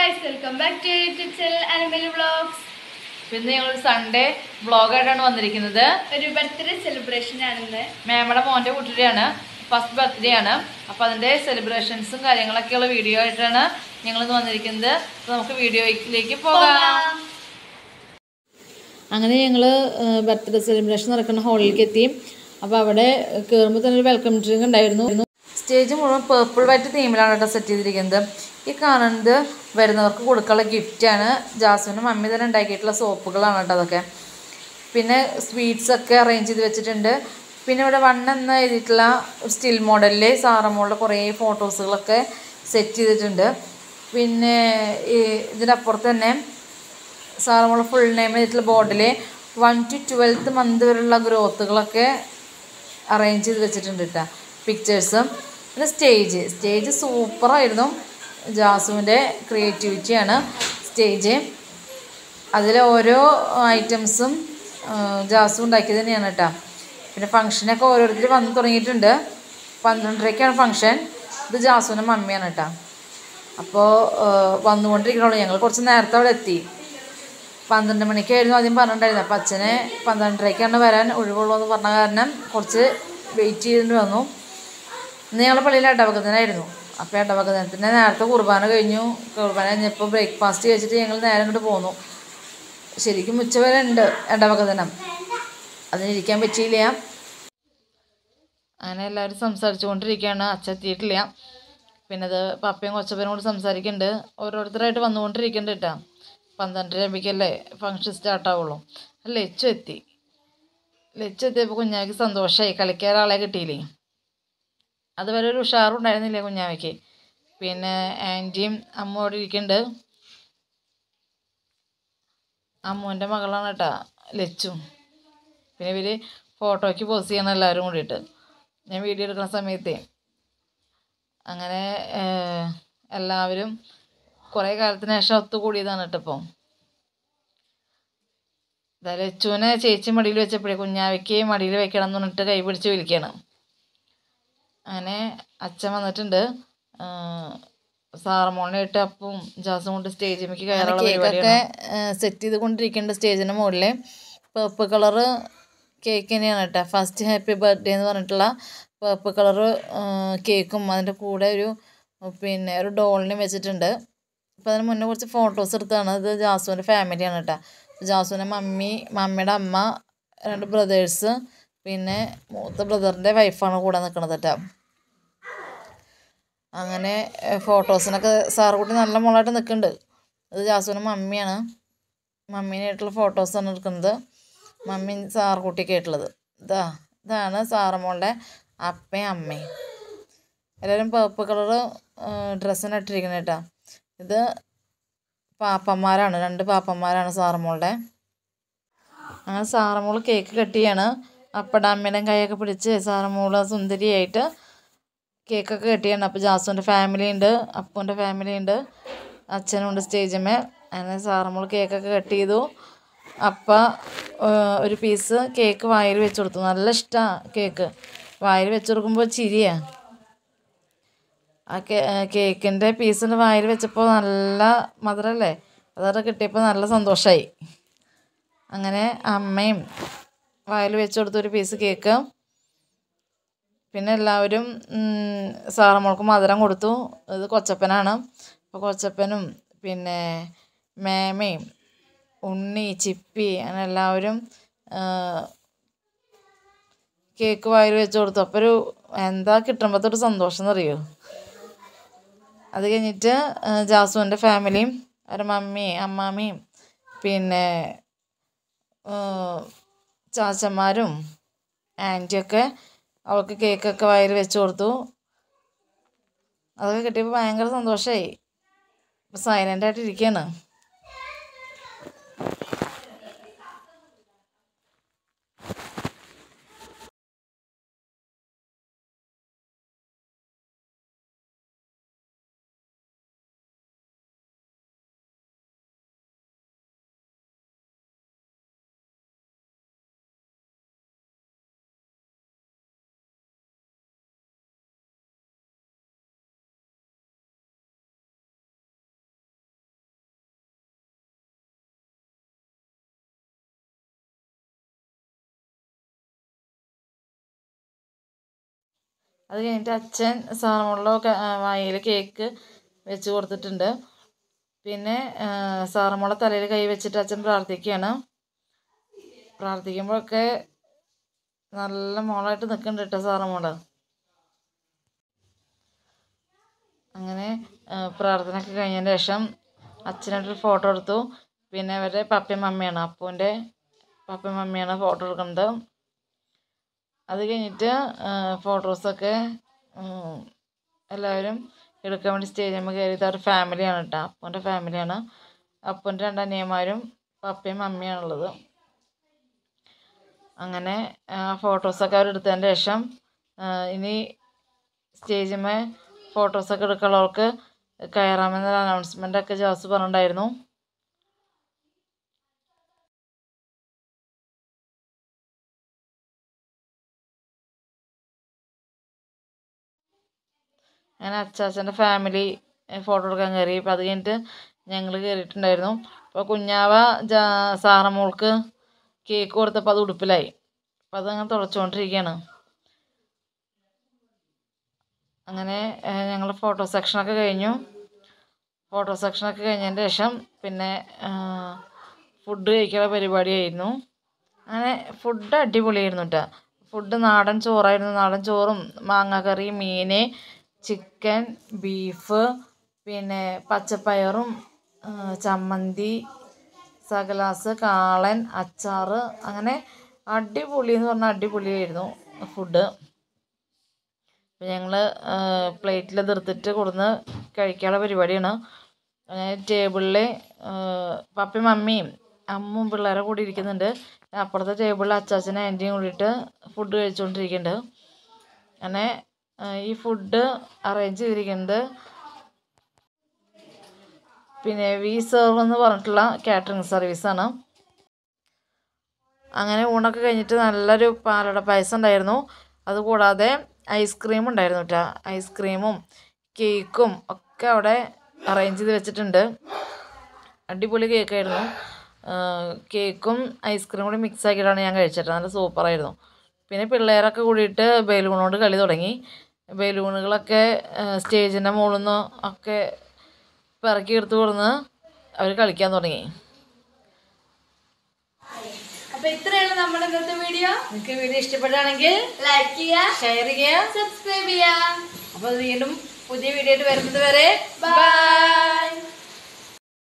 guys welcome back to YouTube channel animal vlogs പിന്നെ ഞങ്ങൾ Sunday വ്ളോഗായിട്ടാണ് വന്നിരിക്കുന്നത് ഒരു ബർത്ത്ഡേ സെലിബ്രേഷൻ ആണെന്ന് മേമയുടെ മോൻ്റെ കുട്ടിയുടെയാണ് ഫസ്റ്റ് ബർത്ത്ഡേ ആണ് അപ്പോൾ അതിൻ്റെ സെലിബ്രേഷൻസും കാര്യങ്ങളൊക്കെയുള്ള വീഡിയോ ആയിട്ടാണ് ഞങ്ങളിന്ന് വന്നിരിക്കുന്നത് അപ്പോൾ നമുക്ക് വീഡിയോയിലേക്ക് പോകാം അങ്ങനെ ഞങ്ങൾ ബർത്ത്ഡേ സെലിബ്രേഷൻ നടക്കുന്ന ഹാളിലേക്ക് എത്തി അപ്പോൾ അവിടെ കയറുമ്പോൾ തന്നെ ഒരു വെൽക്കം ഡ്രിങ്ക് ഉണ്ടായിരുന്നു സ്റ്റേജ് മുഴുവൻ പേർപ്പിൾ വൈറ്റ് തീമിലാണ് കേട്ടോ സെറ്റ് ചെയ്തിരിക്കുന്നത് ഈ കാണുന്നത് വരുന്നവർക്ക് കൊടുക്കാനുള്ള ഗിഫ്റ്റാണ് ജാസ്മിനും മമ്മി തന്നെ ഉണ്ടാക്കിയിട്ടുള്ള സോപ്പുകളാണ് കേട്ടോ അതൊക്കെ പിന്നെ സ്വീറ്റ്സ് ഒക്കെ അറേഞ്ച് ചെയ്ത് വെച്ചിട്ടുണ്ട് പിന്നെ ഇവിടെ വൺ എന്ന് എഴുതിയിട്ടുള്ള ഒരു സ്റ്റിൽ മോഡലിൽ സാറമ്മോളുടെ കുറേ ഫോട്ടോസുകളൊക്കെ സെറ്റ് ചെയ്തിട്ടുണ്ട് പിന്നെ ഈ ഇതിനപ്പുറത്ത് തന്നെ സാറമ്മോളെ ഫുൾ നെയിം എഴുതിയിട്ടുള്ള ബോർഡിൽ വൺ ടു ട്വൽത്ത് മന്ത് വരെയുള്ള ഗ്രോത്തുകളൊക്കെ അറേഞ്ച് ചെയ്ത് വെച്ചിട്ടുണ്ട് കേട്ടോ പിക്ചേഴ്സും പിന്നെ സ്റ്റേജ് സ്റ്റേജ് സൂപ്പറായിരുന്നു ജാസുവിൻ്റെ ക്രിയേറ്റിവിറ്റിയാണ് സ്റ്റേജ് അതിൽ ഓരോ ഐറ്റംസും ജാസു ഉണ്ടാക്കിയത് തന്നെയാണ് കേട്ടോ പിന്നെ ഫംഗ്ഷനൊക്കെ ഓരോരുത്തർ വന്ന് തുടങ്ങിയിട്ടുണ്ട് പന്ത്രണ്ടരയ്ക്കാണ് ഫംഗ്ഷൻ ഇത് ജാസുവിൻ്റെ മമ്മിയാണ് കേട്ടോ അപ്പോൾ വന്നുകൊണ്ടിരിക്കണുള്ളൂ ഞങ്ങൾ കുറച്ച് നേരത്തെ അവിടെ എത്തി പന്ത്രണ്ട് മണിക്കായിരുന്നു ആദ്യം പറഞ്ഞിട്ടുണ്ടായിരുന്നത് അപ്പം അച്ഛനെ പന്ത്രണ്ടരയ്ക്കാണ് വരാൻ ഒഴിവുള്ളൂ എന്ന് പറഞ്ഞ കാരണം കുറച്ച് വെയിറ്റ് ചെയ്തിട്ട് വന്നു ഇന്ന് ഞങ്ങൾ പള്ളിയിൽ ഇടവകത്തിനായിരുന്നു അപ്പോൾ ഇടവകത്തിനത്തിന് നേരത്തെ കുർബാന കഴിഞ്ഞു കുർബാന കഴിഞ്ഞപ്പോൾ ബ്രേക്ക്ഫാസ്റ്റ് കഴിച്ചിട്ട് ഞങ്ങൾ നേരെ ഇങ്ങോട്ട് പോന്നു ശരിക്കും ഉച്ചവരെ ഉണ്ട് ഇടവകദിനം അതിനിരിക്കാൻ പറ്റിയില്ല അങ്ങനെ എല്ലാവരും സംസാരിച്ചു കൊണ്ടിരിക്കുകയാണ് അച്ഛൻ എത്തിയിട്ടില്ല പിന്നെ അത് പപ്പയും കൊച്ചപ്പനും കൂടി സംസാരിക്കുന്നുണ്ട് ഓരോരുത്തരായിട്ട് വന്നുകൊണ്ടിരിക്കുന്നുണ്ട് കേട്ടോ പന്ത്രണ്ടര ആകുമ്പോഴേക്കല്ലേ ഫങ്ഷൻ സ്റ്റാർട്ട് ആവുള്ളൂ ലച്ചു എത്തി ലച്ചു എത്തിയപ്പോൾ കുഞ്ഞാവയ്ക്ക് സന്തോഷമായി കളിക്കാൻ ആളെ കിട്ടിയില്ലേ അതുവരെ ഒരു ഉഷാറുണ്ടായിരുന്നില്ല കുഞ്ഞാവയ്ക്ക് പിന്നെ ആൻറ്റിയും അമ്മ അവിടെ ഇരിക്കുന്നുണ്ട് അമ്മുവിൻ്റെ മകളാണ് കേട്ടോ ലച്ചു പിന്നെ ഇവർ ഫോട്ടോയ്ക്ക് പോസ് ചെയ്യണം എല്ലാവരും കൂടിയിട്ട് ഞാൻ വീഡിയോ എടുക്കുന്ന സമയത്തേ അങ്ങനെ ഏഹ്, എല്ലാവരും കുറേ കാലത്തിന് ശേഷം ഒത്തുകൂടിയതാണ് കേട്ടോ ഇപ്പം ഇതാ ലച്ചുവിനെ ചേച്ചി മടിയിൽ വെച്ചപ്പോഴേ കുഞ്ഞാവയ്ക്ക് മടിയിൽ വെക്കണം എന്ന് പറഞ്ഞിട്ട് കൈ പിടിച്ച് വിളിക്കുകയാണ് അങ്ങനെ അച്ഛൻ വന്നിട്ടുണ്ട് സാറമോളിനായിട്ട് അപ്പവും ജാസും കൊണ്ട് സ്റ്റേജിലേക്ക് കയറാനുള്ള പരിപാടിയൊക്കെ സെറ്റ് ചെയ്തുകൊണ്ടിരിക്കുന്നുണ്ട് സ്റ്റേജിൻ്റെ മുകളിൽ പേർപ്പിൾ കളറ് കേക്ക് തന്നെയാണ് കേട്ടോ ഫസ്റ്റ് ഹാപ്പി ബർത്ത്ഡേ എന്ന് പറഞ്ഞിട്ടുള്ള പേർപ്പിൾ കളറ് കേക്കും അതിൻ്റെ കൂടെ ഒരു പിന്നെ ഒരു ഡോളിനും വെച്ചിട്ടുണ്ട് അപ്പോൾ അതിന് മുന്നേ കുറച്ച് ഫോട്ടോസ് എടുത്താണ് ഇത് ജാസുവിൻ്റെ ഫാമിലിയാണ് കേട്ടോ ജാസുവിൻ്റെ മമ്മി മമ്മിയുടെ അമ്മ രണ്ട് ബ്രദേഴ്സ് പിന്നെ മൂത്ത ബ്രദറിൻ്റെ വൈഫാണ് കൂടെ നിൽക്കുന്നത് കേട്ടോ അങ്ങനെ ഫോട്ടോസിനൊക്കെ സാറുകുട്ടി നല്ല മോളായിട്ട് നിൽക്കുന്നുണ്ട് ഇത് ജാസുവിൻ്റെ മമ്മിയാണ് മമ്മീനായിട്ടുള്ള ഫോട്ടോസാണ് എടുക്കുന്നത് മമ്മി സാറുകുട്ടിയൊക്കെ ആയിട്ടുള്ളത് ഇതാ ഇതാണ് സാറമ്മോളുടെ അപ്പയും അമ്മയും എല്ലാവരും പേർപ്പിൾ കളറ് ഡ്രസ്സിന് ഇട്ടിരിക്കുന്നത് കേട്ടോ ഇത് പാപ്പന്മാരാണ് രണ്ട് പാപ്പന്മാരാണ് സാറമ്മോളുടെ അങ്ങനെ സാറമ്മോള് കേക്ക് കട്ട് ചെയ്യാണ് അപ്പയുടെ അമ്മയുടെയും കൈയൊക്കെ പിടിച്ച് സാറമ്മോള് സുന്ദരിയായിട്ട് കേക്കൊക്കെ കട്ട് ചെയ്യണം അപ്പോൾ ജാസുവിൻ്റെ ഫാമിലി ഉണ്ട് അപ്പൂൻ്റെ ഫാമിലി ഉണ്ട് അച്ഛനുണ്ട് സ്റ്റേജിന്മേൽ അങ്ങനെ സാറമ്മോള് കേക്കൊക്കെ കട്ട് ചെയ്തു അപ്പ ഏഹ്, ഒരു പീസ് കേക്ക് വായിൽ വെച്ച് കൊടുത്തു നല്ല ഇഷ്ടമാണ് കേക്ക് വായിൽ വെച്ച് കൊടുക്കുമ്പോൾ ചിരിയാ ആ കേ കേക്കിൻ്റെ പീസിൻ്റെ വായിൽ വെച്ചപ്പോൾ നല്ല മധുരമല്ലേ അതൊക്കെ കിട്ടിയപ്പോൾ നല്ല സന്തോഷമായി അങ്ങനെ അമ്മയും വായിൽ വെച്ച് കൊടുത്തു ഒരു പീസ് കേക്ക് പിന്നെ എല്ലാവരും ഉം, സാറമ്മോൾക്ക് മധുരം കൊടുത്തു ഇത് കൊച്ചപ്പനാണ് അപ്പോൾ കൊച്ചപ്പനും പിന്നെ മേമയും ഉണ്ണി ചിപ്പി അങ്ങനെ എല്ലാവരും ആ, കേക്ക് വായിൽ വെച്ച് കൊടുത്തു അപ്പോൾ ഒരു എന്താ കിട്ടുമ്പോഴത്തെ ഒരു സന്തോഷം എന്നറിയോ അത് കഴിഞ്ഞിട്ട് ആ, ജാസുവിൻ്റെ ഫാമിലിയും അവരുടെ മമ്മിയും അമ്മാമ്മയും പിന്നെ ആ, ചാച്ചന്മാരും ആൻറ്റിയൊക്കെ അവൾക്ക് കേക്കൊക്കെ വായിൽ വെച്ച് കൊടുത്തു അതൊക്കെ കിട്ടിയപ്പോൾ ഭയങ്കര സന്തോഷമായി ഇപ്പോൾ സൈലൻ്റായിട്ട് ഇരിക്കുകയാണ് അത് കഴിഞ്ഞിട്ട് അച്ഛൻ സാറമുള്ള വായിൽ കേക്ക് വെച്ച് കൊടുത്തിട്ടുണ്ട് പിന്നെ സാറമുള്ള തലയിൽ കൈ വെച്ചിട്ട് അച്ഛൻ പ്രാർത്ഥിക്കുകയാണ് പ്രാർത്ഥിക്കുമ്പോഴൊക്കെ നല്ല മോളായിട്ട് നിൽക്കുന്നുണ്ട് കേട്ടോ സാറമോള് അങ്ങനെ ആ, പ്രാർത്ഥന ഒക്കെ കഴിഞ്ഞതിന് ശേഷം അച്ഛനായിട്ടൊരു ഫോട്ടോ എടുത്തു പിന്നെ അവരുടെ പപ്പയും മമ്മിയാണ് അപ്പൂൻ്റെ പപ്പയും മമ്മിയാണ് ഫോട്ടോ എടുക്കുന്നത് അത് കഴിഞ്ഞിട്ട് ഫോട്ടോസൊക്കെ എല്ലാവരും എടുക്കാൻ വേണ്ടി സ്റ്റേജിൽ കയറിയത് അവരുടെ ഫാമിലിയാണ് കേട്ടോ അപ്പൂൻ്റെ ഫാമിലിയാണ് അപ്പൂൻ്റെ രണ്ട് അനിയന്മാരും പപ്പയും മമ്മിയാണുള്ളത് അങ്ങനെ ഫോട്ടോസൊക്കെ അവർ എടുത്തതിന് ശേഷം ആ, ഇനി സ്റ്റേജിന്മേ ഫോട്ടോസൊക്കെ എടുക്കാനുള്ളവർക്ക് കയറാമെന്നൊരു അനൗൺസ്മെൻ്റ് ഒക്കെ ജോസ് പറഞ്ഞിട്ടുണ്ടായിരുന്നു അങ്ങനെ അച്ചാച്ചൻ്റെ ഫാമിലി ഫോട്ടോ എടുക്കാൻ കയറി അപ്പോൾ അത് കഴിഞ്ഞിട്ട് ഞങ്ങൾ കയറിയിട്ടുണ്ടായിരുന്നു അപ്പോൾ കുഞ്ഞാവ ജാ സാറമോൾക്ക് കേക്ക് കൊടുത്തപ്പോൾ അത് ഉടുപ്പിലായി അപ്പോൾ അതങ്ങനെ തുടച്ചുകൊണ്ടിരിക്കുകയാണ് അങ്ങനെ ഞങ്ങൾ ഫോട്ടോ സെക്ഷനൊക്കെ കഴിഞ്ഞു ഫോട്ടോ സെക്ഷനൊക്കെ കഴിഞ്ഞതിന് ശേഷം പിന്നെ ഫുഡ് കഴിക്കാനുള്ള പരിപാടിയായിരുന്നു അങ്ങനെ ഫുഡ് അടിപൊളിയായിരുന്നു കേട്ടോ ഫുഡ് നാടൻ ചോറായിരുന്നു നാടൻ ചോറും മാങ്ങാക്കറി മീൻ ചിക്കൻ ബീഫ് പിന്നെ പച്ചപ്പയറും ആ, ചമ്മന്തി സകലാസ് കാളൻ അച്ചാറ് അങ്ങനെ അടിപൊളി എന്ന് പറഞ്ഞാൽ അടിപൊളിയായിരുന്നു ഫുഡ് അപ്പോൾ ഞങ്ങൾ പ്ലേറ്റിൽ നിർത്തിട്ട് കൊടുന്ന് കഴിക്കാനുള്ള പരിപാടിയാണ് അങ്ങനെ ടേബിളിൽ പപ്പയും മമ്മിയും അമ്മും പിള്ളേരെ കൂടി ഇരിക്കുന്നുണ്ട് അപ്പുറത്തെ ടേബിളിൽ അച്ചാച്ചനും ആൻറ്റിയും കൂടിയിട്ട് ഫുഡ് കഴിച്ചുകൊണ്ടിരിക്കുന്നുണ്ട് അങ്ങനെ ആ, ഈ ഫുഡ് അറേഞ്ച് ചെയ്തിരിക്കുന്നത് പിന്നെ വി സെർവ് എന്ന് പറഞ്ഞിട്ടുള്ള കാറ്ററിംഗ് സർവീസാണ് അങ്ങനെ ഊണൊക്കെ കഴിഞ്ഞിട്ട് നല്ലൊരു പാലട പായസം ഉണ്ടായിരുന്നു അതുകൂടാതെ ഐസ്ക്രീം ഉണ്ടായിരുന്നു കേട്ടോ ഐസ്ക്രീമും കേക്കും ഒക്കെ അവിടെ അറേഞ്ച് ചെയ്ത് വെച്ചിട്ടുണ്ട് അടിപൊളി കേക്കായിരുന്നു കേക്കും ഐസ്ക്രീമും കൂടി മിക്സ് ആക്കിയിട്ടാണ് ഞാൻ കഴിച്ചിട്ട് നല്ല സൂപ്പറായിരുന്നു പിന്നെ പിള്ളേരൊക്കെ കൂടിയിട്ട് ബലൂൺ കൊണ്ട് കളി തുടങ്ങി ബലൂണുകളൊക്കെ സ്റ്റേജിൻ്റെ മുകളിൽ നിന്ന് ഒക്കെ പിറക്കി എടുത്ത് കൊടുന്ന് അവർ കളിക്കാൻ തുടങ്ങി അപ്പൊ ഇത്രയാണ് നമ്മുടെ ഇന്നത്തെ വീഡിയോ നിങ്ങൾക്ക് വീഡിയോ ഇഷ്ടപ്പെടുകയാണെങ്കിൽ ലൈക്ക് ചെയ്യുക ഷെയർ ചെയ്യുക സബ്സ്ക്രൈബ് ചെയ്യുക അപ്പോൾ വീണ്ടും പുതിയ വീഡിയോ ആയിട്ട് വരുന്നത് വരെ ബൈ